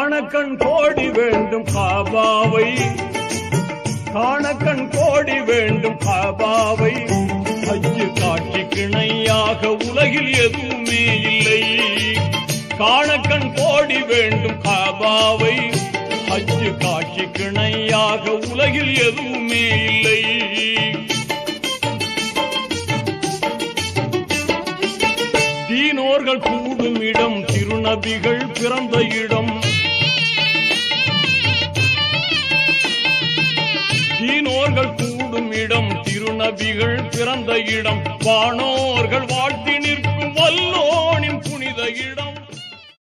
காணக்கண் கோடி வேண்டும் காபாவை காணக்கண் கோடி வேண்டும் காபாவை அஞ்சு காட்சி கிணையாக உலகில் எதுவுமே இல்லை காணக்கண் கோடி வேண்டும் காபாவை அஞ்சு காட்சி கிணையாக உலகில் எதுவுமே இல்லை தீனோர்கள் கூடும் இடம் திருநபிகள் பிறந்த இடம் தீனோர்கள் கூடும் இடம் திருநபிகள் பிறந்த இடம் வானோர்கள் வாழ்த்தி நிற்கும் வல்லோனின் புனித இடம்